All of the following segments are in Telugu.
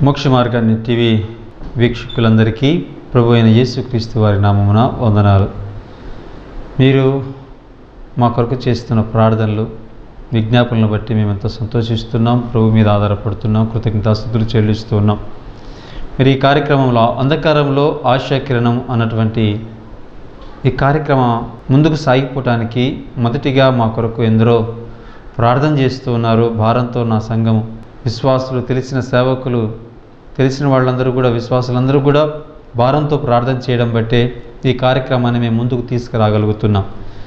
మోక్ష మార్గాన్ని టీవీ వీక్షకులందరికీ ప్రభు అయిన యేసుక్రీస్తు వారి నామమున వందనాలు మీరు మా కొరకు చేస్తున్న ప్రార్థనలు విజ్ఞాపనలను బట్టి మేము ఎంతో సంతోషిస్తున్నాం ప్రభు మీద ఆధారపడుతున్నాం కృతజ్ఞతాస్థుతులు చెల్లిస్తూ ఉన్నాం మరి ఈ కార్యక్రమంలో అంధకారంలో ఆశాకిరణం అన్నటువంటి ఈ కార్యక్రమం ముందుకు సాగిపోవటానికి మొదటిగా మా కొరకు ఎందరో ప్రార్థన చేస్తూ ఉన్నారు భారంతో నా సంఘం విశ్వాసులు తెలిసిన సేవకులు తెలిసిన వాళ్ళందరూ కూడా విశ్వాసులందరూ కూడా భారంతో ప్రార్థన చేయడం బట్టే ఈ కార్యక్రమాన్ని మేము ముందుకు తీసుకురాగలుగుతున్నాం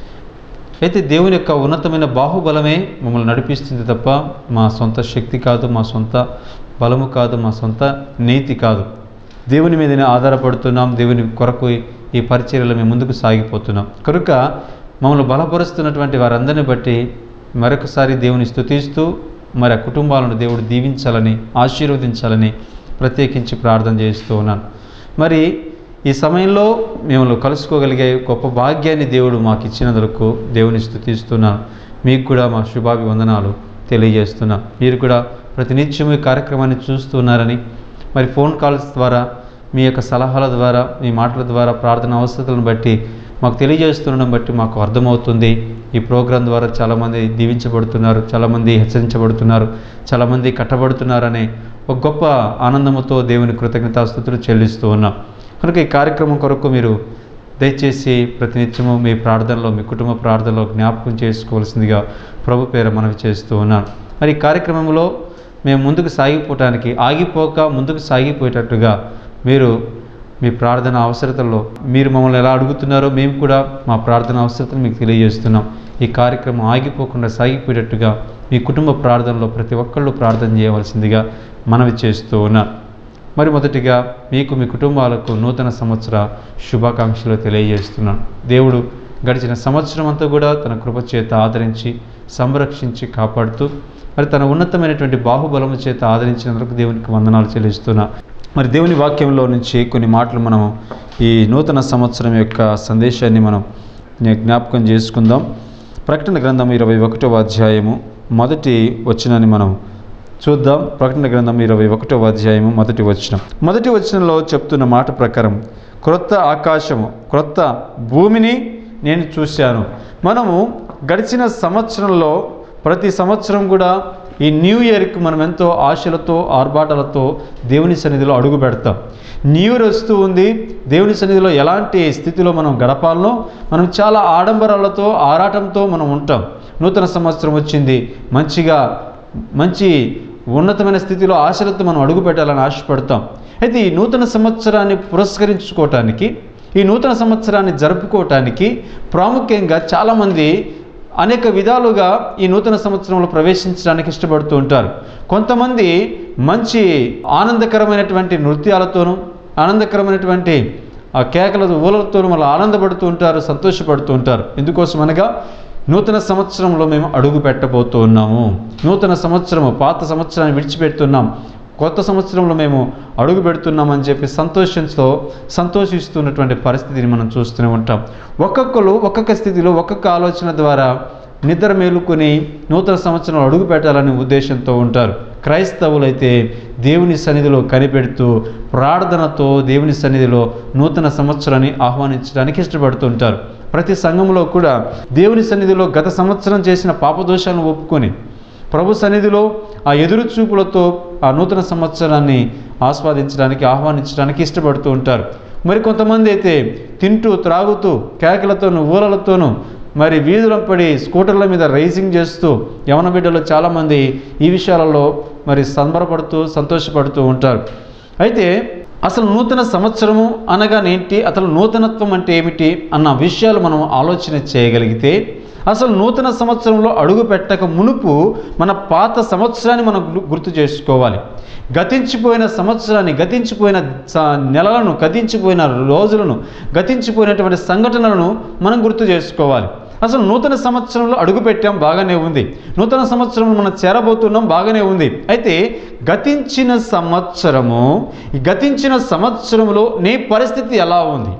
అయితే దేవుని యొక్క ఉన్నతమైన బాహుబలమే మమ్మల్ని నడిపిస్తుంది తప్ప మా సొంత శక్తి కాదు మా సొంత బలము కాదు మా సొంత నీతి కాదు దేవుని మీదనే ఆధారపడుతున్నాం దేవుని కొరకు ఈ పరిచర్యలు మేము ముందుకు సాగిపోతున్నాం కనుక మమ్మల్ని బలపరుస్తున్నటువంటి వారందరిని బట్టి మరొకసారి దేవుని స్తుతిస్తూ మరి ఆ కుటుంబాలను దేవుడు దీవించాలని ఆశీర్వదించాలని ప్రత్యేకించి ప్రార్థన చేస్తూ ఉన్నాను మరి ఈ సమయంలో మేము కలుసుకోగలిగే గొప్ప భాగ్యాన్ని దేవుడు మాకు ఇచ్చినందుకు దేవుని స్థుతిస్తున్నాను మీకు కూడా మా శుభాభివందనాలు తెలియజేస్తున్నా మీరు కూడా ప్రతినిత్యం ఈ కార్యక్రమాన్ని చూస్తున్నారని మరి ఫోన్ కాల్స్ ద్వారా మీ యొక్క సలహాల ద్వారా మీ మాటల ద్వారా ప్రార్థన అవసరతలను బట్టి మాకు తెలియజేస్తుండడం బట్టి మాకు అర్థమవుతుంది ఈ ప్రోగ్రాం ద్వారా చాలామంది దీవించబడుతున్నారు చాలామంది హెచ్చరించబడుతున్నారు చాలామంది కట్టబడుతున్నారనే ఒక గొప్ప ఆనందముతో దేవుని కృతజ్ఞతాస్థుతులు చెల్లిస్తూ ఉన్నాం కనుక ఈ కార్యక్రమం కొరకు మీరు దయచేసి ప్రతినిత్యము మీ ప్రార్థనలో మీ కుటుంబ ప్రార్థనలో జ్ఞాపకం చేసుకోవాల్సిందిగా ప్రభు పేర మనవి చేస్తూ ఉన్నాను మరి ఈ కార్యక్రమంలో మేము ముందుకు సాగిపోవటానికి ఆగిపోక ముందుకు సాగిపోయేటట్టుగా మీరు మీ ప్రార్థన అవసరతల్లో మీరు మమ్మల్ని ఎలా అడుగుతున్నారో మేము కూడా మా ప్రార్థన అవసరతను మీకు తెలియజేస్తున్నాం ఈ కార్యక్రమం ఆగిపోకుండా సాగిపోయేటట్టుగా మీ కుటుంబ ప్రార్థనలో ప్రతి ఒక్కళ్ళు ప్రార్థన చేయవలసిందిగా మనవి చేస్తూ ఉన్నాను మరి మొదటిగా మీకు మీ కుటుంబాలకు నూతన సంవత్సర శుభాకాంక్షలు తెలియజేస్తున్నాను దేవుడు గడిచిన సంవత్సరం అంతా కూడా తన కృప చేత ఆదరించి సంరక్షించి కాపాడుతూ మరి తన ఉన్నతమైనటువంటి బాహుబలము చేత ఆదరించినందుకు దేవునికి వందనాలు చెల్లిస్తున్నా మరి దేవుని వాక్యంలో నుంచి కొన్ని మాటలు మనం ఈ నూతన సంవత్సరం యొక్క సందేశాన్ని మనం జ్ఞాపకం చేసుకుందాం ప్రకటన గ్రంథం ఇరవై ఒకటవ అధ్యాయము మొదటి వచనాన్ని మనం చూద్దాం ప్రకటన గ్రంథం ఇరవై ఒకటవ అధ్యాయము మొదటి వచనం మొదటి వచనంలో చెప్తున్న మాట ప్రకారం క్రొత్త ఆకాశము క్రొత్త భూమిని నేను చూశాను మనము గడిచిన సంవత్సరంలో ప్రతి సంవత్సరం కూడా ఈ న్యూ ఇయర్కి మనం ఎంతో ఆశలతో ఆర్భాటాలతో దేవుని సన్నిధిలో అడుగు పెడతాం న్యూ ఇయర్ వస్తూ ఉంది దేవుని సన్నిధిలో ఎలాంటి స్థితిలో మనం గడపాలనో మనం చాలా ఆడంబరాలతో ఆరాటంతో మనం ఉంటాం నూతన సంవత్సరం వచ్చింది మంచిగా మంచి ఉన్నతమైన స్థితిలో ఆశలతో మనం అడుగు పెట్టాలని ఆశపడతాం అయితే ఈ నూతన సంవత్సరాన్ని పురస్కరించుకోవటానికి ఈ నూతన సంవత్సరాన్ని జరుపుకోవటానికి ప్రాముఖ్యంగా చాలామంది అనేక విధాలుగా ఈ నూతన సంవత్సరంలో ప్రవేశించడానికి ఇష్టపడుతూ ఉంటారు కొంతమంది మంచి ఆనందకరమైనటువంటి నృత్యాలతోనూ ఆనందకరమైనటువంటి ఆ కేకల ఊలలతోనూ మళ్ళీ ఆనందపడుతూ ఉంటారు సంతోషపడుతూ ఉంటారు ఎందుకోసం అనగా నూతన సంవత్సరంలో మేము అడుగు పెట్టబోతూ ఉన్నాము నూతన సంవత్సరము పాత సంవత్సరాన్ని విడిచిపెడుతున్నాం కొత్త సంవత్సరంలో మేము అడుగు పెడుతున్నామని చెప్పి సంతోషంతో సంతోషిస్తున్నటువంటి పరిస్థితిని మనం చూస్తూనే ఉంటాం ఒక్కొక్కరు ఒక్కొక్క స్థితిలో ఒక్కొక్క ఆలోచన ద్వారా నిద్ర మేలుకొని నూతన సంవత్సరంలో అడుగు పెట్టాలనే ఉద్దేశంతో ఉంటారు క్రైస్తవులైతే దేవుని సన్నిధిలో కనిపెడుతూ ప్రార్థనతో దేవుని సన్నిధిలో నూతన సంవత్సరాన్ని ఆహ్వానించడానికి ఇష్టపడుతుంటారు ప్రతి సంఘంలో కూడా దేవుని సన్నిధిలో గత సంవత్సరం చేసిన పాపదోషాలను ఒప్పుకొని ప్రభు సన్నిధిలో ఆ ఎదురు చూపులతో ఆ నూతన సంవత్సరాన్ని ఆస్వాదించడానికి ఆహ్వానించడానికి ఇష్టపడుతూ ఉంటారు మరి కొంతమంది అయితే తింటూ త్రాగుతూ కేకలతోనూ ఊరలతోనూ మరి వీధుల పడి స్కూటర్ల మీద రైసింగ్ చేస్తూ యవన బిడ్డలు చాలామంది ఈ విషయాలలో మరి సంబరపడుతూ సంతోషపడుతూ ఉంటారు అయితే అసలు నూతన సంవత్సరము అనగానేంటి అసలు నూతనత్వం అంటే ఏమిటి అన్న విషయాలు మనం ఆలోచన చేయగలిగితే అసలు నూతన సంవత్సరంలో అడుగు పెట్టక మునుపు మన పాత సంవత్సరాన్ని మనం గు- గుర్తు చేసుకోవాలి గతించిపోయిన సంవత్సరాన్ని గతించిపోయిన స- నెలలను గతించిపోయిన రోజులను గతించిపోయినటువంటి సంఘటనలను మనం గుర్తు చేసుకోవాలి అసలు నూతన సంవత్సరంలో అడుగు పెట్టాం బాగానే ఉంది నూతన సంవత్సరం మనం చేరబోతున్నాం బాగానే ఉంది అయితే గతించిన సంవత్సరము ఈ గతించిన సంవత్సరంలో నీ పరిస్థితి ఎలా ఉంది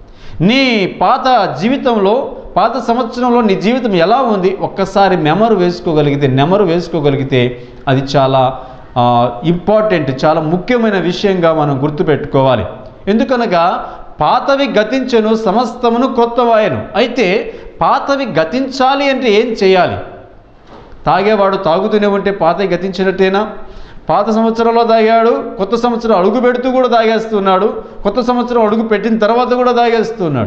నీ పాత జీవితంలో పాత సంవత్సరంలో నీ జీవితం ఎలా ఉంది ఒక్కసారి నెమరు వేసుకోగలిగితే నెమరు వేసుకోగలిగితే అది చాలా ఇంపార్టెంట్ చాలా ముఖ్యమైన విషయంగా మనం గుర్తుపెట్టుకోవాలి ఎందుకనగా పాతవి గతించను సమస్తమును క్రొత్తవాయను అయితే పాతవి గతించాలి అంటే ఏం చేయాలి తాగేవాడు తాగుతూనే ఉంటే పాత గతించినట్టేనా పాత సంవత్సరంలో తాగాడు కొత్త సంవత్సరం అడుగు పెడుతూ కూడా తాగేస్తున్నాడు కొత్త సంవత్సరం అడుగు పెట్టిన తర్వాత కూడా తాగేస్తున్నాడు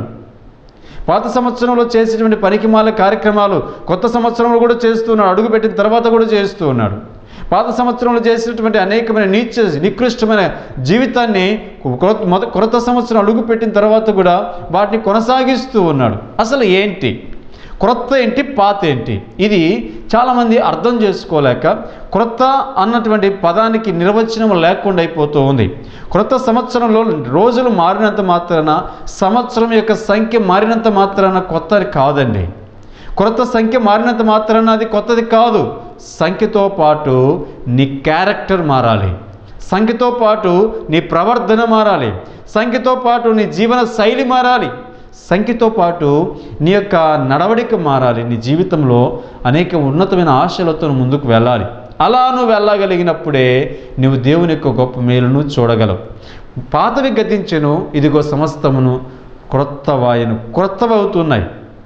పాత సంవత్సరంలో చేసేటువంటి పనికిమాల కార్యక్రమాలు కొత్త సంవత్సరంలో కూడా చేస్తున్నాడు అడుగు పెట్టిన తర్వాత కూడా చేస్తూ ఉన్నాడు పాత సంవత్సరంలో చేసినటువంటి అనేకమైన నీచ నికృష్టమైన జీవితాన్ని కొత్త మొద కొత్త సంవత్సరం అడుగు పెట్టిన తర్వాత కూడా వాటిని కొనసాగిస్తూ ఉన్నాడు అసలు ఏంటి క్రొత్త ఏంటి పాత ఏంటి ఇది చాలామంది అర్థం చేసుకోలేక క్రొత్త అన్నటువంటి పదానికి నిర్వచనం లేకుండా అయిపోతూ ఉంది క్రొత్త సంవత్సరంలో రోజులు మారినంత మాత్రాన సంవత్సరం యొక్క సంఖ్య మారినంత మాత్రాన కొత్తది కాదండి క్రొత్త సంఖ్య మారినంత మాత్రాన అది కొత్తది కాదు సంఖ్యతో పాటు నీ క్యారెక్టర్ మారాలి సంఖ్యతో పాటు నీ ప్రవర్తన మారాలి సంఖ్యతో పాటు నీ జీవన శైలి మారాలి సంఖ్యతో పాటు నీ యొక్క నడవడిక మారాలి నీ జీవితంలో అనేక ఉన్నతమైన ఆశలతో ముందుకు వెళ్ళాలి అలా నువ్వు వెళ్ళగలిగినప్పుడే నువ్వు దేవుని యొక్క గొప్ప మేలును చూడగలవు పాతవి గతించెను ఇదిగో సమస్తమును క్రొత్త వాయను క్రొత్తవవుతున్నాయి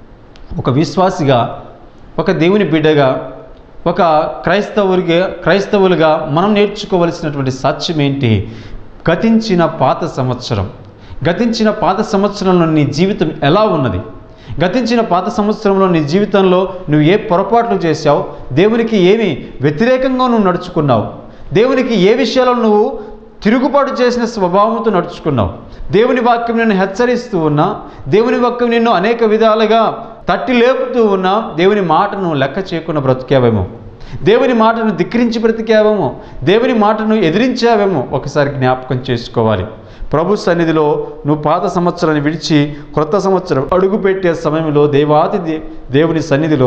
ఒక విశ్వాసిగా ఒక దేవుని బిడ్డగా ఒక క్రైస్తవుడిగా క్రైస్తవులుగా మనం నేర్చుకోవలసినటువంటి సత్యం ఏంటి గతించిన పాత సంవత్సరం గతించిన పాత సంవత్సరంలో నీ జీవితం ఎలా ఉన్నది గతించిన పాత సంవత్సరంలో నీ జీవితంలో నువ్వు ఏ పొరపాట్లు చేశావు దేవునికి ఏమి వ్యతిరేకంగా నువ్వు నడుచుకున్నావు దేవునికి ఏ విషయాల్లో నువ్వు తిరుగుబాటు చేసిన స్వభావంతో నడుచుకున్నావు దేవుని వాక్యం నిన్ను హెచ్చరిస్తూ ఉన్నా దేవుని వాక్యం నిన్ను అనేక విధాలుగా తట్టి లేపుతూ ఉన్నా దేవుని మాటను లెక్క చేయకుండా బ్రతికావేమో దేవుని మాటను ధిక్కరించి బ్రతికావేమో దేవుని మాటను ఎదిరించావేమో ఒకసారి జ్ఞాపకం చేసుకోవాలి ప్రభు సన్నిధిలో నువ్వు పాత సంవత్సరాన్ని విడిచి క్రొత్త సంవత్సరం అడుగుపెట్టే సమయంలో దేవాది దే దేవుని సన్నిధిలో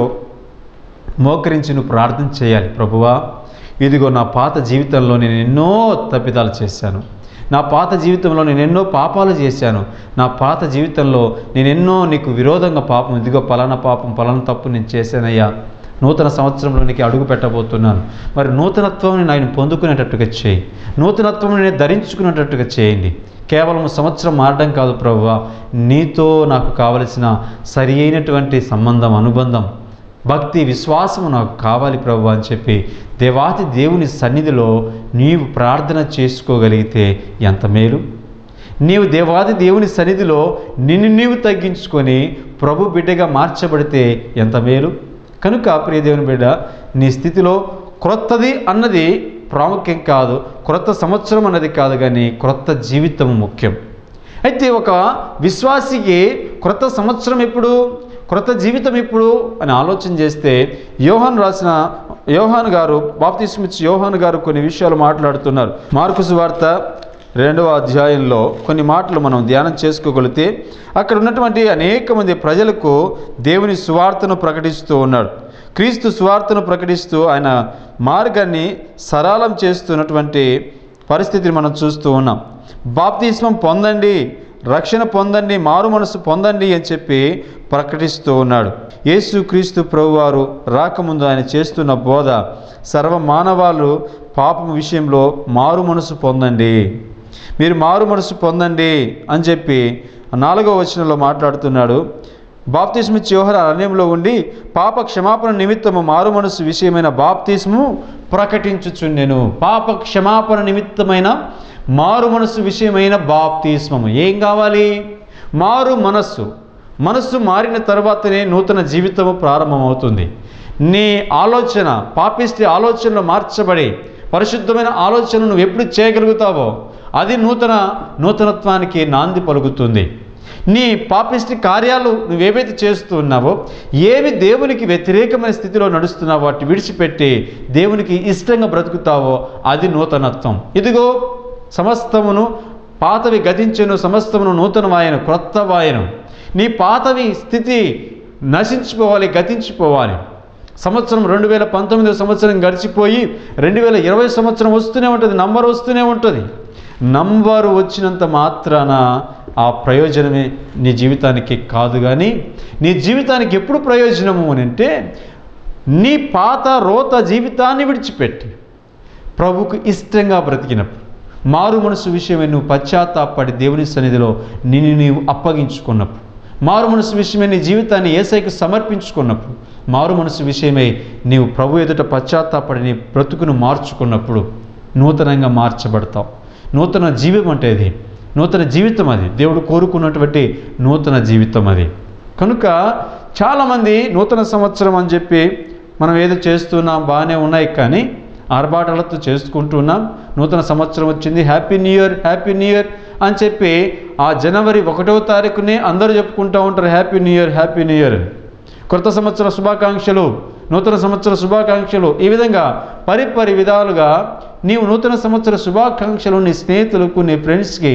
మోకరించి నువ్వు ప్రార్థన చేయాలి ప్రభువా ఇదిగో నా పాత జీవితంలో నేను ఎన్నో తప్పిదాలు చేశాను నా పాత జీవితంలో నేను ఎన్నో పాపాలు చేశాను నా పాత జీవితంలో నేను ఎన్నో నీకు విరోధంగా పాపం ఇదిగో పలానా పాపం పలానా తప్పు నేను చేశానయ్యా నూతన సంవత్సరంలోనికి అడుగు పెట్టబోతున్నాను మరి నూతనత్వం ఆయన పొందుకునేటట్టుగా చేయి నూతనత్వం నేను ధరించుకునేటట్టుగా చేయండి కేవలం సంవత్సరం మారడం కాదు ప్రభువా నీతో నాకు కావలసిన సరి అయినటువంటి సంబంధం అనుబంధం భక్తి విశ్వాసము నాకు కావాలి ప్రభు అని చెప్పి దేవాతి దేవుని సన్నిధిలో నీవు ప్రార్థన చేసుకోగలిగితే ఎంత మేలు నీవు దేవాది దేవుని సన్నిధిలో నిన్ను నీవు తగ్గించుకొని ప్రభు బిడ్డగా మార్చబడితే ఎంత మేలు కనుక ప్రియ దేవుని బిడ్డ నీ స్థితిలో క్రొత్తది అన్నది ప్రాముఖ్యం కాదు క్రొత్త సంవత్సరం అన్నది కాదు కానీ క్రొత్త జీవితం ముఖ్యం అయితే ఒక విశ్వాసికి క్రొత్త సంవత్సరం ఎప్పుడు క్రొత్త జీవితం ఎప్పుడు అని ఆలోచన చేస్తే యోహాన్ రాసిన యోహాన్ గారు బాప్తిస్మిచ్ యోహాన్ గారు కొన్ని విషయాలు మాట్లాడుతున్నారు మార్కు సువార్త రెండవ అధ్యాయంలో కొన్ని మాటలు మనం ధ్యానం చేసుకోగలిగితే అక్కడ ఉన్నటువంటి అనేక మంది ప్రజలకు దేవుని సువార్తను ప్రకటిస్తూ ఉన్నాడు క్రీస్తు సువార్తను ప్రకటిస్తూ ఆయన మార్గాన్ని సరళం చేస్తున్నటువంటి పరిస్థితిని మనం చూస్తూ ఉన్నాం బాప్తిస్మం పొందండి రక్షణ పొందండి మారు మనసు పొందండి అని చెప్పి ప్రకటిస్తూ ఉన్నాడు యేసు క్రీస్తు ప్రభువారు రాకముందు ఆయన చేస్తున్న బోధ సర్వ మానవాళ్ళు పాపం విషయంలో మారు మనసు పొందండి మీరు మారు మనసు పొందండి అని చెప్పి నాలుగో వచనంలో మాట్లాడుతున్నాడు బాప్తిస్ము చివర అరణ్యంలో ఉండి పాప క్షమాపణ నిమిత్తము మారు మనసు విషయమైన బాప్తిస్ము ప్రకటించుచుండెను పాప క్షమాపణ నిమిత్తమైన మారు మనసు విషయమైన బాప్తిస్మము ఏం కావాలి మారు మనస్సు మనస్సు మారిన తర్వాతనే నూతన జీవితము ప్రారంభమవుతుంది నీ ఆలోచన పాపిష్టి ఆలోచనలు మార్చబడి పరిశుద్ధమైన ఆలోచన నువ్వు ఎప్పుడు చేయగలుగుతావో అది నూతన నూతనత్వానికి నాంది పలుకుతుంది నీ పాపిష్టి కార్యాలు నువ్వేవైతే చేస్తూ ఉన్నావో ఏవి దేవునికి వ్యతిరేకమైన స్థితిలో నడుస్తున్నావో వాటి విడిచిపెట్టి దేవునికి ఇష్టంగా బ్రతుకుతావో అది నూతనత్వం ఇదిగో సమస్తమును పాతవి గతించెను సమస్తమును నూతనవాయను క్రొత్త వాయను నీ పాతవి స్థితి నశించిపోవాలి గతించిపోవాలి సంవత్సరం రెండు వేల పంతొమ్మిదో సంవత్సరం గడిచిపోయి రెండు వేల ఇరవై సంవత్సరం వస్తూనే ఉంటుంది నంబర్ వస్తూనే ఉంటుంది నంబరు వచ్చినంత మాత్రాన ఆ ప్రయోజనమే నీ జీవితానికి కాదు కానీ నీ జీవితానికి ఎప్పుడు ప్రయోజనము అని అంటే నీ పాత రోత జీవితాన్ని విడిచిపెట్టి ప్రభుకు ఇష్టంగా బ్రతికినప్పుడు మారు మనసు విషయమై నువ్వు పశ్చాత్తాపడి దేవుని సన్నిధిలో నిన్ను నీవు అప్పగించుకున్నప్పుడు మారు మనసు విషయమై నీ జీవితాన్ని ఏసైకి సమర్పించుకున్నప్పుడు మారు మనసు విషయమై నీవు ప్రభు ఎదుట పశ్చాత్తాపడి నీ బ్రతుకును మార్చుకున్నప్పుడు నూతనంగా మార్చబడతావు నూతన జీవం అంటే అది నూతన జీవితం అది దేవుడు కోరుకున్నటువంటి నూతన జీవితం అది కనుక చాలామంది నూతన సంవత్సరం అని చెప్పి మనం ఏదో చేస్తున్నాం బాగానే ఉన్నాయి కానీ ఆర్భాటాలతో చేసుకుంటున్నాం నూతన సంవత్సరం వచ్చింది happy new year happy new year అని చెప్పి ఆ జనవరి ఒకటవ తారీఖునే అందరూ చెప్పుకుంటూ ఉంటారు happy new year happy new year అని కొత్త సంవత్సర శుభాకాంక్షలు నూతన సంవత్సర శుభాకాంక్షలు ఈ విధంగా పరిపరి విధాలుగా నీవు నూతన సంవత్సర శుభాకాంక్షలు నీ స్నేహితులకు నీ ఫ్రెండ్స్కి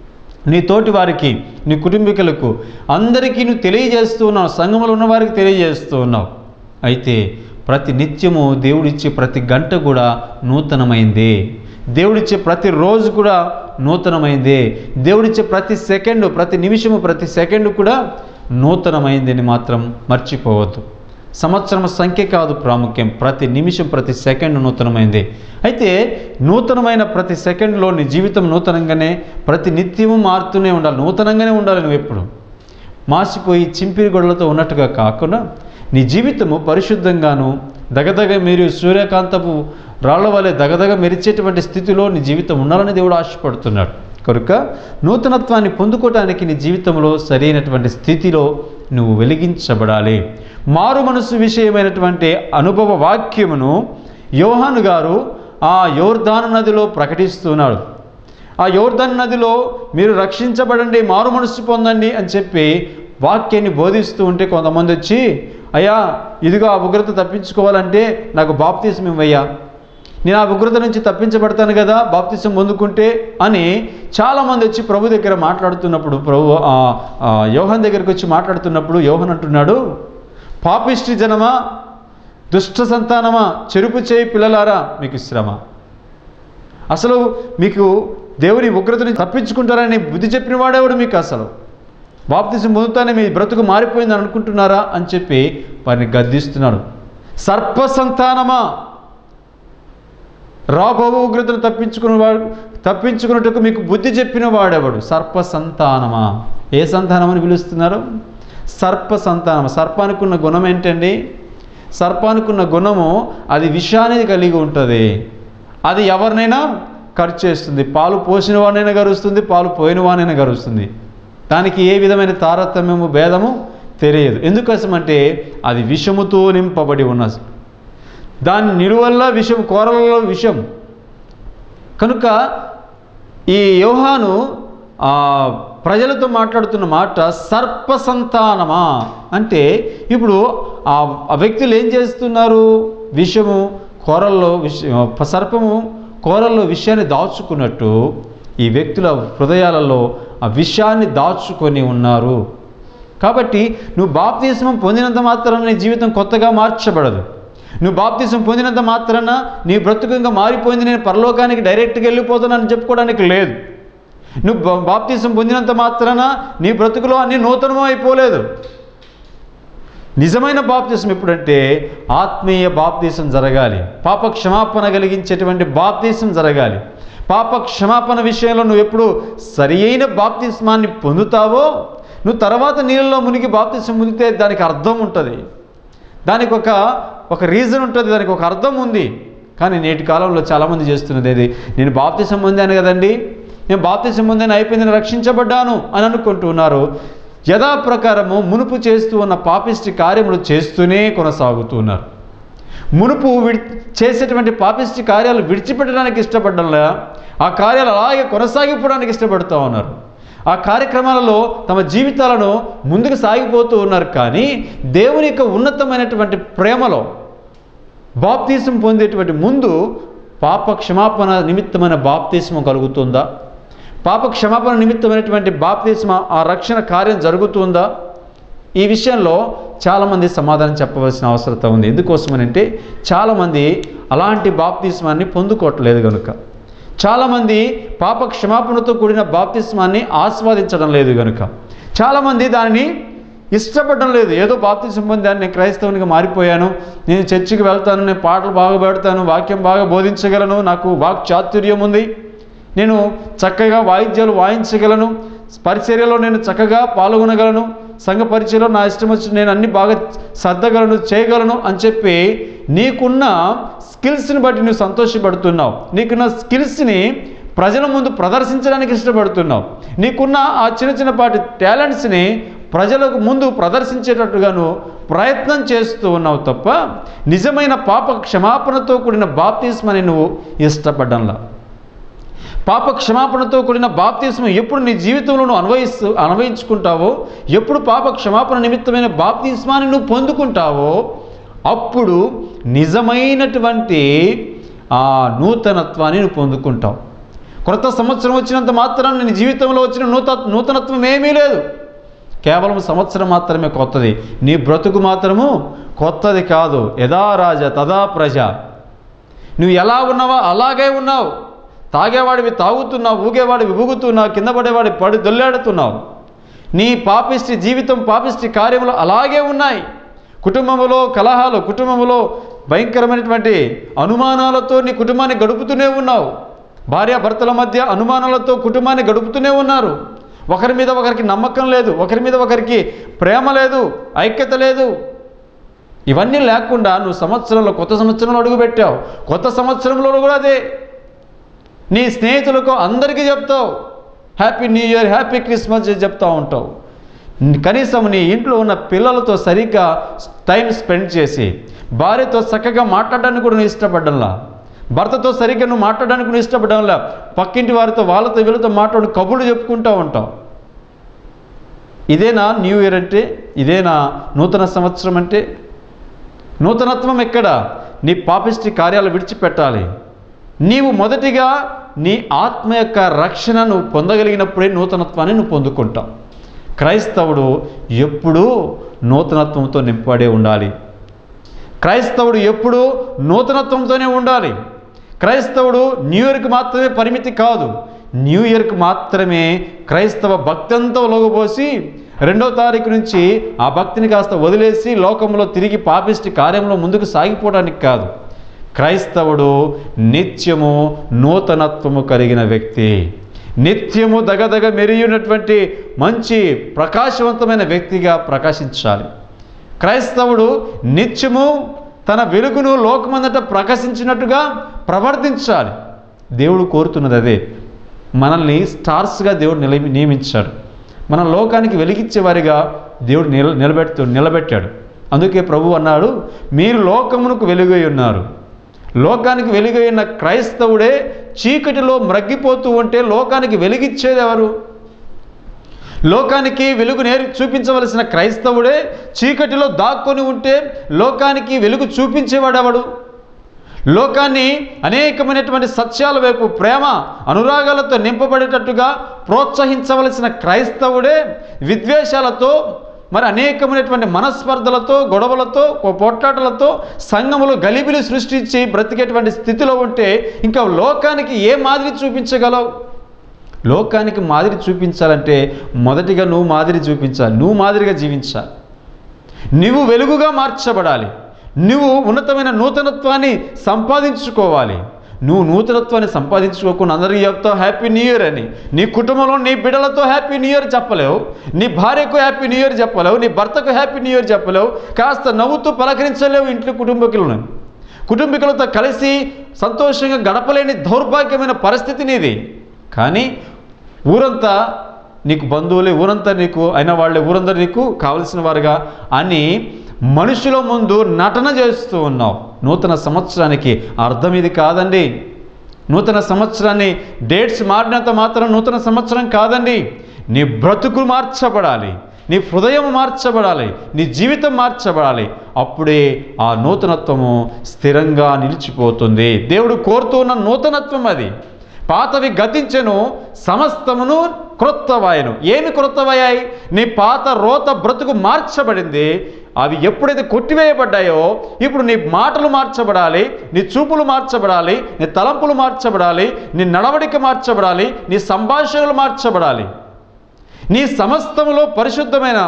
నీ తోటి వారికి నీ కుటుంబీకులకు అందరికీ నువ్వు తెలియజేస్తూ ఉన్నావు సంఘంలో ఉన్న వారికి తెలియజేస్తూ ఉన్నావు అయితే ప్రతి నిత్యము దేవుడిచ్చే ప్రతి గంట కూడా నూతనమైంది దేవుడిచ్చే ప్రతి రోజు కూడా నూతనమైంది దేవుడిచ్చే ప్రతి సెకండ్ ప్రతి నిమిషము ప్రతి సెకండ్ కూడా నూతనమైందని మాత్రం మర్చిపోవద్దు సంవత్సరం సంఖ్య కాదు ప్రాముఖ్యం ప్రతి నిమిషం ప్రతి సెకండ్ నూతనమైంది అయితే నూతనమైన ప్రతి సెకండ్లో నీ జీవితం నూతనంగానే ప్రతి నిత్యము మారుతూనే ఉండాలి నూతనంగానే ఉండాలి నువ్వు ఎప్పుడు మాసిపోయి చింపిరి గొడవలతో ఉన్నట్టుగా కాకుండా నీ జీవితము పరిశుద్ధంగాను దగదగ మీరు సూర్యకాంతపు రాళ్ల వలె దగదగ మెరిచేటువంటి స్థితిలో నీ జీవితం ఉండాలని దేవుడు ఆశపడుతున్నాడు కనుక నూతనత్వాన్ని పొందుకోవటానికి నీ జీవితంలో సరైనటువంటి స్థితిలో నువ్వు వెలిగించబడాలి మారు మనసు విషయమైనటువంటి అనుభవ వాక్యమును యోహాను గారు ఆ యోర్ధాను నదిలో ప్రకటిస్తున్నాడు ఆ యోర్ధన్ నదిలో మీరు రక్షించబడండి మారు మనసు పొందండి అని చెప్పి వాక్యాన్ని బోధిస్తూ ఉంటే కొంతమంది వచ్చి అయ్యా ఇదిగో ఆ ఉగ్రత తప్పించుకోవాలంటే నాకు బాప్తీసం ఇవ్వయ్యా నేను ఆ ఉగ్రత నుంచి తప్పించబడతాను కదా బాప్తిసం పొందుకుంటే అని చాలామంది వచ్చి ప్రభు దగ్గర మాట్లాడుతున్నప్పుడు ప్రభు ఆ, ఆ, యోహన్ దగ్గరికి వచ్చి మాట్లాడుతున్నప్పుడు యోహన్ అంటున్నాడు పాపిష్టి జనమా దుష్ట సంతానమా చెరుపు చేయి పిల్లలారా మీకు శ్రమ అసలు మీకు దేవుని ఉగ్రతని తప్పించుకుంటారని బుద్ధి చెప్పిన వాడేవాడు మీకు అసలు బాప్తిసం పొందుతానే మీ బ్రతుకు మారిపోయిందని అనుకుంటున్నారా అని చెప్పి వారిని గద్దిస్తున్నాడు సర్ప సంతానమా రాబోవు ఉగ్రతను తప్పించుకున్నవాడు తప్పించుకున్నట్టుకు మీకు బుద్ధి చెప్పిన వాడెవడు సర్ప సంతానమా ఏ సంతానం అని పిలుస్తున్నారు సర్ప సంతానం సర్పానికి ఉన్న గుణం ఏంటండి సర్పానికి ఉన్న గుణము అది విషాన్ని కలిగి ఉంటుంది అది ఎవరినైనా ఖర్చు చేస్తుంది పాలు పోసిన వాడినైనా గరుస్తుంది పాలు పోయిన వాడినైనా గరుస్తుంది దానికి ఏ విధమైన తారతమ్యము భేదము తెలియదు ఎందుకోసమంటే అది విషముతో నింపబడి ఉన్న దాని నిలువల్ల విషం కూరలలో విషం కనుక ఈ యోహాను ఆ, ప్రజలతో మాట్లాడుతున్న మాట సర్ప సంతానమా అంటే ఇప్పుడు ఆ ఆ వ్యక్తులు ఏం చేస్తున్నారు విషము కూరల్లో విష సర్పము కూరల్లో విషయాన్ని దాచుకున్నట్టు ఈ వ్యక్తుల హృదయాలలో ఆ విషయాన్ని దాచుకొని ఉన్నారు కాబట్టి నువ్వు బాప్తిస్మం పొందినంత మాత్రాన నీ జీవితం కొత్తగా మార్చబడదు నువ్వు బాప్తిసం పొందినంత మాత్రాన నీ బ్రతుకంగా మారిపోయింది నేను పరలోకానికి డైరెక్ట్గా వెళ్ళిపోతున్నానని చెప్పుకోవడానికి లేదు నువ్వు బా- బాప్తిసం పొందినంత మాత్రాన నీ బ్రతుకులో అన్ని నూతనం అయిపోలేదు నిజమైన బాప్తిసం ఎప్పుడంటే ఆత్మీయ బాప్తిసం జరగాలి పాప క్షమాపణ కలిగించేటువంటి బాప్తిసం జరగాలి పాప క్షమాపణ విషయంలో నువ్వు ఎప్పుడు సరి అయిన బాప్తిస్మాన్ని పొందుతావో నువ్వు తర్వాత నీళ్ళలో మునిగి బాప్తిసం మునిగితే దానికి అర్థం ఉంటుంది దానికి ఒక ఒక రీజన్ ఉంటుంది దానికి ఒక అర్థం ఉంది కానీ నేటి కాలంలో చాలామంది చేస్తున్నది ఏది నేను బాప్తిసం పొందాను కదండి నేను బాప్తిసం పొందాను అయిపోయింది నేను రక్షించబడ్డాను అని అనుకుంటున్నారు యథాప్రకారము మునుపు చేస్తూ ఉన్న పాపిష్టి కార్యములు చేస్తూనే కొనసాగుతున్నారు మునుపు విడి చేసేటువంటి పాపిష్టి కార్యాలు విడిచిపెట్టడానికి ఇష్టపడ్డంలా ఆ కార్యాలు అలాగే కొనసాగిపోవడానికి ఇష్టపడుతూ ఉన్నారు ఆ కార్యక్రమాలలో తమ జీవితాలను ముందుకు సాగిపోతూ ఉన్నారు కానీ దేవుని యొక్క ఉన్నతమైనటువంటి ప్రేమలో బాప్తీసం పొందేటువంటి ముందు పాప క్షమాపణ నిమిత్తమైన బాప్తీసం కలుగుతుందా పాప క్షమాపణ నిమిత్తమైనటువంటి బాప్తీసం ఆ రక్షణ కార్యం జరుగుతుందా ఈ విషయంలో చాలామంది సమాధానం చెప్పవలసిన అవసరత ఉంది ఎందుకోసమనంటే చాలామంది అలాంటి బాప్తిస్మాన్ని పొందుకోవట్లేదు కనుక చాలామంది పాప క్షమాపణతో కూడిన బాప్తిస్మాన్ని ఆస్వాదించడం లేదు కనుక చాలామంది దానిని ఇష్టపడడం లేదు ఏదో బాప్తిసం పొందాను నేను క్రైస్తవునిగా మారిపోయాను నేను చర్చికి వెళ్తాను నేను పాటలు బాగా పెడతాను వాక్యం బాగా బోధించగలను నాకు వాక్ చాతుర్యం ఉంది నేను చక్కగా వాయిద్యాలు వాయించగలను పరిచర్యలో నేను చక్కగా పాల్గొనగలను సంఘ పరిచయలో నా ఇష్టం వచ్చి నేను అన్ని బాగా సర్దగలను చేయగలను అని చెప్పి నీకున్న స్కిల్స్ని బట్టి నువ్వు సంతోషపడుతున్నావు నీకున్న స్కిల్స్ని ప్రజల ముందు ప్రదర్శించడానికి ఇష్టపడుతున్నావు నీకున్న ఆ చిన్న చిన్నపాటి టాలెంట్స్ని ప్రజలకు ముందు ప్రదర్శించేటట్టుగా నువ్వు ప్రయత్నం చేస్తూ ఉన్నావు తప్ప నిజమైన పాప క్షమాపణతో కూడిన బాప్తిస్మని నువ్వు ఇష్టపడ్డంలా పాప క్షమాపణతో కూడిన బాప్తిస్మం ఎప్పుడు నీ జీవితంలో నువ్వు అన్వయిస్తూ అన్వయించుకుంటావో ఎప్పుడు పాప క్షమాపణ నిమిత్తమైన బాప్తిస్మాన్ని నువ్వు పొందుకుంటావో అప్పుడు నిజమైనటువంటి ఆ నూతనత్వాన్ని నువ్వు పొందుకుంటావు క్రొత్త సంవత్సరం వచ్చినంత మాత్రాన్ని నీ జీవితంలో వచ్చిన నూత నూతనత్వం ఏమీ లేదు కేవలం సంవత్సరం మాత్రమే కొత్తది నీ బ్రతుకు మాత్రము కొత్తది కాదు యథా రాజ తదా ప్రజ నువ్వు ఎలా ఉన్నావో అలాగే ఉన్నావు తాగేవాడివి తాగుతున్నావు ఊగేవాడివి ఊగుతున్నావు కింద పడేవాడి పడి దొల్లాడుతున్నావు నీ పాపిష్టి జీవితం పాపిష్టి కార్యములు అలాగే ఉన్నాయి కుటుంబంలో కలహాలు కుటుంబంలో భయంకరమైనటువంటి అనుమానాలతో నీ కుటుంబాన్ని గడుపుతూనే ఉన్నావు భార్యాభర్తల మధ్య అనుమానాలతో కుటుంబాన్ని గడుపుతూనే ఉన్నారు ఒకరి మీద ఒకరికి నమ్మకం లేదు ఒకరి మీద ఒకరికి ప్రేమ లేదు ఐక్యత లేదు ఇవన్నీ లేకుండా నువ్వు సంవత్సరంలో కొత్త సంవత్సరంలో అడుగుపెట్టావు కొత్త సంవత్సరంలో కూడా అదే నీ స్నేహితులకు అందరికీ చెప్తావు happy new year happy Christmas చెప్తా ఉంటావు కనీసం నీ ఇంట్లో ఉన్న పిల్లలతో సరిగ్గా టైం స్పెండ్ చేసి భార్యతో చక్కగా మాట్లాడడానికి కూడా నువ్వు ఇష్టపడ్డంలా భర్తతో సరిగ్గా నువ్వు మాట్లాడడానికి నువ్వు ఇష్టపడ్డంలా పక్కింటి వారితో వాళ్ళతో వీళ్ళతో మాట్లాడి కబుర్లు చెప్పుకుంటూ ఉంటావు ఇదేనా న్యూ ఇయర్ అంటే ఇదేనా నూతన సంవత్సరం అంటే నూతనత్వం ఎక్కడ నీ పాపిష్టి కార్యాలు విడిచిపెట్టాలి నీవు మొదటిగా నీ ఆత్మ యొక్క రక్షణ నువ్వు పొందగలిగినప్పుడే నూతనత్వాన్ని నువ్వు పొందుకుంటావు క్రైస్తవుడు ఎప్పుడూ నూతనత్వంతో నింపబడే ఉండాలి క్రైస్తవుడు ఎప్పుడూ నూతనత్వంతోనే ఉండాలి క్రైస్తవుడు న్యూ ఇయర్కి మాత్రమే పరిమితి కాదు న్యూ ఇయర్కి మాత్రమే క్రైస్తవ భక్తి అంతా లొగబోసి రెండో తారీఖు నుంచి ఆ భక్తిని కాస్త వదిలేసి లోకంలో తిరిగి పాపిష్టి కార్యంలో ముందుకు సాగిపోవడానికి కాదు క్రైస్తవుడు నిత్యము నూతనత్వము కలిగిన వ్యక్తి నిత్యము దగదగ మెరియున్నటువంటి మంచి ప్రకాశవంతమైన వ్యక్తిగా ప్రకాశించాలి క్రైస్తవుడు నిత్యము తన వెలుగును లోకమందట ప్రకాశించినట్టుగా ప్రవర్తించాలి దేవుడు కోరుతున్నది అదే మనల్ని స్టార్స్గా దేవుడు నిల నియమించాడు మన లోకానికి వెలిగించేవారిగా దేవుడు నిల నిలబెడుతూ నిలబెట్టాడు అందుకే ప్రభు అన్నాడు మీరు లోకమునకు వెలుగై ఉన్నారు లోకానికి వెలుగై ఉన్న క్రైస్తవుడే చీకటిలో మ్రగ్గిపోతూ ఉంటే లోకానికి వెలిగిచ్చేది ఎవరు లోకానికి వెలుగు నేరు చూపించవలసిన క్రైస్తవుడే చీకటిలో దాక్కొని ఉంటే లోకానికి వెలుగు చూపించేవాడెవడు లోకాన్ని అనేకమైనటువంటి సత్యాల వైపు ప్రేమ అనురాగాలతో నింపబడేటట్టుగా ప్రోత్సహించవలసిన క్రైస్తవుడే విద్వేషాలతో మరి అనేకమైనటువంటి మనస్పర్ధలతో గొడవలతో పోట్లాటలతో సంఘములు గలిబిలి సృష్టించి బ్రతికేటువంటి స్థితిలో ఉంటే ఇంకా లోకానికి ఏ మాదిరి చూపించగలవు లోకానికి మాదిరి చూపించాలంటే మొదటిగా నువ్వు మాదిరి చూపించాలి నువ్వు మాదిరిగా జీవించాలి నువ్వు వెలుగుగా మార్చబడాలి నువ్వు ఉన్నతమైన నూతనత్వాన్ని సంపాదించుకోవాలి నువ్వు నూతనత్వాన్ని సంపాదించుకోకుండా అందరికీ చెప్తావు హ్యాపీ న్యూ ఇయర్ అని నీ కుటుంబంలో నీ బిడ్డలతో హ్యాపీ న్యూ ఇయర్ చెప్పలేవు నీ భార్యకు హ్యాపీ న్యూ ఇయర్ చెప్పలేవు నీ భర్తకు హ్యాపీ న్యూ ఇయర్ చెప్పలేవు కాస్త నవ్వుతూ పలకరించలేవు ఇంట్లో కుటుంబకులను కుటుంబీకులతో కలిసి సంతోషంగా గడపలేని దౌర్భాగ్యమైన పరిస్థితి నీది కానీ ఊరంతా నీకు బంధువులే ఊరంతా నీకు అయిన వాళ్ళే ఊరంతా నీకు కావలసిన వారుగా అని మనుషుల ముందు నటన చేస్తూ ఉన్నావు నూతన సంవత్సరానికి అర్థం ఇది కాదండి నూతన సంవత్సరాన్ని డేట్స్ మారినంత మాత్రం నూతన సంవత్సరం కాదండి నీ బ్రతుకు మార్చబడాలి నీ హృదయం మార్చబడాలి నీ జీవితం మార్చబడాలి అప్పుడే ఆ నూతనత్వము స్థిరంగా నిలిచిపోతుంది దేవుడు కోరుతూ ఉన్న నూతనత్వం అది పాతవి గతించెను సమస్తమును క్రొత్తవాయను ఏమి క్రొత్తవయ్యాయి నీ పాత రోత బ్రతుకు మార్చబడింది అవి ఎప్పుడైతే కొట్టివేయబడ్డాయో ఇప్పుడు నీ మాటలు మార్చబడాలి నీ చూపులు మార్చబడాలి నీ తలంపులు మార్చబడాలి నీ నడవడిక మార్చబడాలి నీ సంభాషణలు మార్చబడాలి నీ సమస్తములో పరిశుద్ధమైన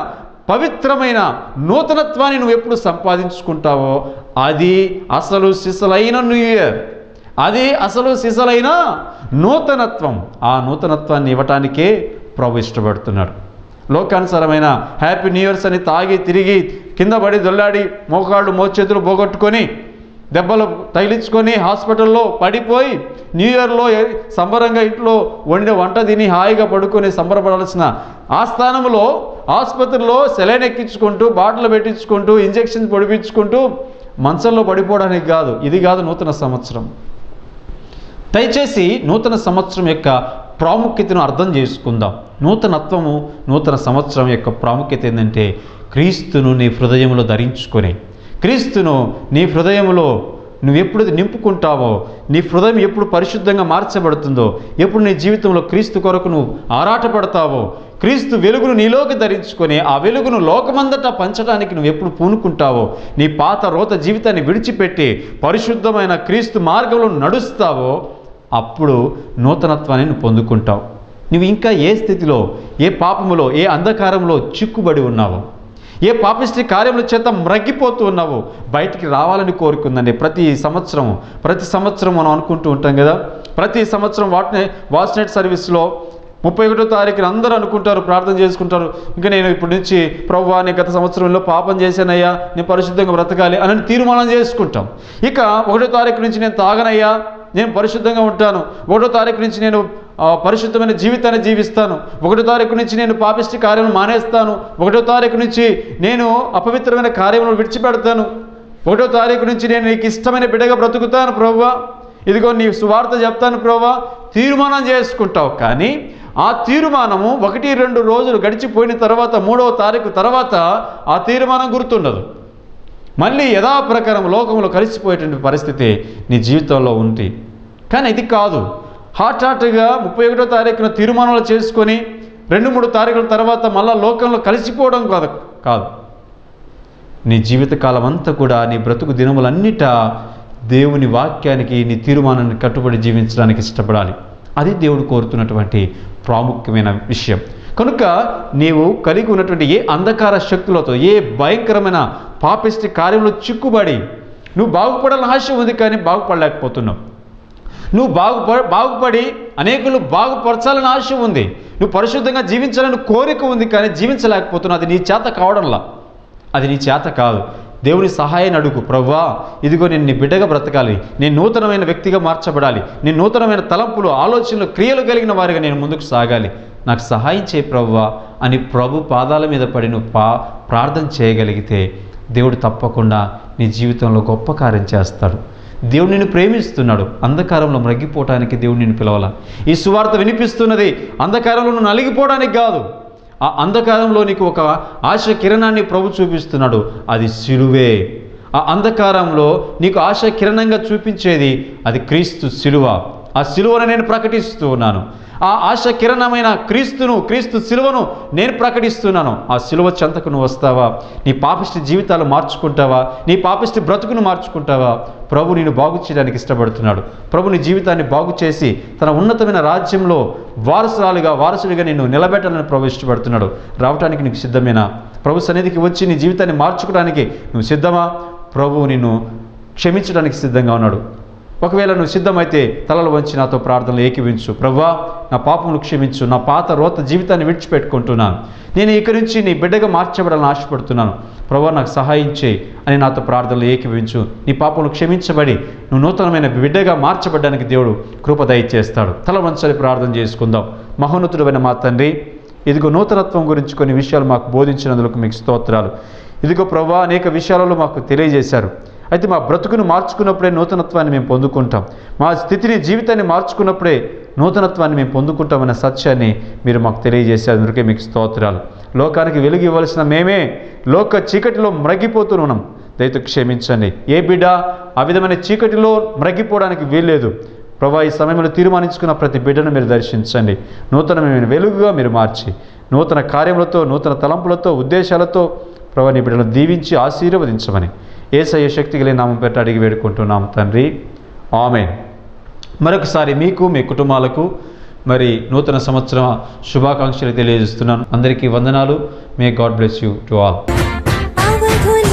పవిత్రమైన నూతనత్వాన్ని నువ్వు ఎప్పుడు సంపాదించుకుంటావో అది అసలు సిసలైన న్యూ ఇయర్ అది అసలు సిసలైన నూతనత్వం ఆ నూతనత్వాన్ని ఇవ్వటానికే ప్రభు ఇష్టపడుతున్నాడు లోకానుసారమైన హ్యాపీ న్యూ ఇయర్స్ అని తాగి తిరిగి కింద పడి దొల్లాడి మోకాళ్ళు మోచేతులు పోగొట్టుకొని దెబ్బలు తగిలించుకొని హాస్పిటల్లో పడిపోయి న్యూ ఇయర్లో ఏ- సంబరంగా ఇంట్లో వండిన వంట తిని హాయిగా పడుకొని సంబరపడాల్సిన ఆ స్థానంలో ఆసుపత్రిలో సెలైన్ ఎక్కించుకుంటూ బాటిల్ పెట్టించుకుంటూ ఇంజెక్షన్స్ పొడిపించుకుంటూ మంచంలో పడిపోవడానికి కాదు ఇది కాదు నూతన సంవత్సరం దయచేసి నూతన సంవత్సరం యొక్క ప్రాముఖ్యతను అర్థం చేసుకుందాం నూతనత్వము నూతన సంవత్సరం యొక్క ప్రాముఖ్యత ఏంటంటే క్రీస్తును నీ హృదయంలో ధరించుకొని క్రీస్తును నీ హృదయంలో నువ్వు ఎప్పుడు నింపుకుంటావో నీ హృదయం ఎప్పుడు పరిశుద్ధంగా మార్చబడుతుందో ఎప్పుడు నీ జీవితంలో క్రీస్తు కొరకు నువ్వు ఆరాటపడతావో క్రీస్తు వెలుగును నీలోకి ధరించుకొని ఆ వెలుగును లోకమందటా పంచడానికి నువ్వు ఎప్పుడు పూనుకుంటావో నీ పాత రోత జీవితాన్ని విడిచిపెట్టి పరిశుద్ధమైన క్రీస్తు మార్గంలో నడుస్తావో అప్పుడు నూతనత్వాన్ని నువ్వు పొందుకుంటావు నువ్వు ఇంకా ఏ స్థితిలో ఏ పాపములో ఏ అంధకారంలో చిక్కుబడి ఉన్నావో ఏ పాపిష్టి కార్యముల చేత మ్రగ్గిపోతూ ఉన్నావు బయటికి రావాలని కోరుకుందండి ప్రతి సంవత్సరం ప్రతి సంవత్సరం మనం అనుకుంటూ ఉంటాం కదా ప్రతి సంవత్సరం వాట్నే వాచ్నెట్ సర్వీస్లో ముప్పై ఒకటో తారీఖున అందరూ అనుకుంటారు ప్రార్థన చేసుకుంటారు ఇంకా నేను ఇప్పటి నుంచి ప్రభు నేను గత సంవత్సరంలో పాపం చేశానయ్యా నేను పరిశుద్ధంగా బ్రతకాలి అని తీర్మానం చేసుకుంటాం ఇక ఒకటో తారీఖు నుంచి నేను తాగనయ్యా నేను పరిశుద్ధంగా ఉంటాను ఒకటో తారీఖు నుంచి నేను ఆ, పరిశుద్ధమైన జీవితాన్ని జీవిస్తాను ఒకటో తారీఖు నుంచి నేను పాపిష్టి కార్యములు మానేస్తాను ఒకటో తారీఖు నుంచి నేను అపవిత్రమైన కార్యములను విడిచిపెడతాను ఒకటో తారీఖు నుంచి నేను నీకు ఇష్టమైన బిడ్డగా బ్రతుకుతాను ప్రభువా ఇదిగో నీ సువార్త చెప్తాను ప్రభువా తీర్మానం చేసుకుంటావు కానీ ఆ తీర్మానము ఒకటి రెండు రోజులు గడిచిపోయిన తర్వాత మూడవ తారీఖు తర్వాత ఆ తీర్మానం గుర్తుండదు మళ్ళీ యథాప్రకారం లోకంలో కలిసిపోయేటువంటి పరిస్థితి నీ జీవితంలో ఉంది కానీ ఇది కాదు హాట్ హాట్గా ముప్పై ఒకటో తారీఖున తీర్మానాలు చేసుకొని రెండు మూడు తారీఖుల తర్వాత మళ్ళా లోకంలో కలిసిపోవడం కాదు కాదు నీ జీవితకాలం అంతా కూడా నీ బ్రతుకు దినములన్నిటా దేవుని వాక్యానికి నీ తీర్మానాన్ని కట్టుబడి జీవించడానికి ఇష్టపడాలి అది దేవుడు కోరుతున్నటువంటి ప్రాముఖ్యమైన విషయం కనుక నీవు కలిగి ఉన్నటువంటి ఏ అంధకార శక్తులతో ఏ భయంకరమైన పాపిష్టి కార్యంలో చిక్కుబడి నువ్వు బాగుపడాలని ఆశ ఉంది కానీ బాగుపడలేకపోతున్నావు నువ్వు బాగుప బాగుపడి అనేకులు బాగుపరచాలని ఆశ ఉంది నువ్వు పరిశుద్ధంగా జీవించాలని కోరిక ఉంది కానీ జీవించలేకపోతున్నావు అది నీ చేత కావడంలా అది నీ చేత కాదు దేవుని సహాయాన్ని అడుగు ప్రవ్వా ఇదిగో నేను నీ బిడ్డగా బ్రతకాలి నేను నూతనమైన వ్యక్తిగా మార్చబడాలి నేను నూతనమైన తలంపులు ఆలోచనలు క్రియలు కలిగిన వారిగా నేను ముందుకు సాగాలి నాకు సహాయం చేయి ప్రవ్వా అని ప్రభు పాదాల మీద పడి నువ్వు పా ప్రార్థన చేయగలిగితే దేవుడు తప్పకుండా నీ జీవితంలో గొప్ప కార్యం చేస్తాడు దేవుడు నిన్ను ప్రేమిస్తున్నాడు అంధకారంలో మ్రగ్గిపోవటానికి దేవుడు నిన్ను పిలవాల ఈ సువార్త వినిపిస్తున్నది అంధకారంలో నువ్వు నలిగిపోవడానికి కాదు ఆ అంధకారంలో నీకు ఒక ఆశ కిరణాన్ని ప్రభు చూపిస్తున్నాడు అది సిలువే ఆ అంధకారంలో నీకు ఆశ కిరణంగా చూపించేది అది క్రీస్తు సిలువ ఆ సిలువను నేను ప్రకటిస్తూ ఉన్నాను ఆ ఆశ కిరణమైన క్రీస్తును క్రీస్తు సిలువను నేను ప్రకటిస్తున్నాను ఆ సిలువ చెంతకు నువ్వు వస్తావా నీ పాపిష్టి జీవితాలు మార్చుకుంటావా నీ పాపిష్టి బ్రతుకును మార్చుకుంటావా ప్రభు నేను బాగు చేయడానికి ఇష్టపడుతున్నాడు ప్రభు నీ జీవితాన్ని బాగు చేసి తన ఉన్నతమైన రాజ్యంలో వారసురాలుగా వారసుడిగా నిన్ను నిలబెట్టాలని ప్రభు ఇష్టపడుతున్నాడు రావటానికి నీకు సిద్ధమేనా ప్రభు సన్నిధికి వచ్చి నీ జీవితాన్ని మార్చుకోవడానికి నువ్వు సిద్ధమా ప్రభు నిన్ను క్షమించడానికి సిద్ధంగా ఉన్నాడు ఒకవేళ నువ్వు సిద్ధమైతే తలలు వంచి నాతో ప్రార్థనలు ఏకీవించు ప్రవ్వా నా పాపములు క్షమించు నా పాత రోత జీవితాన్ని విడిచిపెట్టుకుంటున్నాను నేను ఇక్కడి నుంచి నీ బిడ్డగా మార్చబడాలని ఆశపడుతున్నాను ప్రభా నాకు సహాయం చేయి అని నాతో ప్రార్థనలు ఏకీవించు నీ పాపములు క్షమించబడి నువ్వు నూతనమైన బిడ్డగా మార్చబడడానికి దేవుడు కృప దయచేస్తాడు తల వంచని ప్రార్థన చేసుకుందాం మహోన్నతుడమైన మా తండ్రి ఇదిగో నూతనత్వం గురించి కొన్ని విషయాలు మాకు బోధించినందుకు మీకు స్తోత్రాలు ఇదిగో ప్రభా అనేక విషయాలలో మాకు తెలియజేశారు అయితే మా బ్రతుకును మార్చుకున్నప్పుడే నూతనత్వాన్ని మేము పొందుకుంటాం మా స్థితిని జీవితాన్ని మార్చుకున్నప్పుడే నూతనత్వాన్ని మేము పొందుకుంటామన్న సత్యాన్ని మీరు మాకు తెలియజేశారు అందుకే మీకు స్తోత్రాలు లోకానికి వెలుగు ఇవ్వాల్సిన మేమే లోక చీకటిలో మ్రగిపోతూ ఉన్నాం దయతో క్షమించండి ఏ బిడ్డ ఆ విధమైన చీకటిలో మ్రగిపోవడానికి వీల్లేదు ప్రభా ఈ సమయంలో తీర్మానించుకున్న ప్రతి బిడ్డను మీరు దర్శించండి నూతనమైన వెలుగుగా మీరు మార్చి నూతన కార్యములతో నూతన తలంపులతో ఉద్దేశాలతో ప్రభా నీ బిడ్డలను దీవించి ఆశీర్వదించమని ఏసయ్య శక్తి కలిగిన నామం పెట్టి అడిగి వేడుకుంటున్నాము తండ్రి ఆమె మరొకసారి మీకు మీ కుటుంబాలకు మరి నూతన సంవత్సరం శుభాకాంక్షలు తెలియజేస్తున్నాను అందరికీ వందనాలు may God bless you to all అవధులు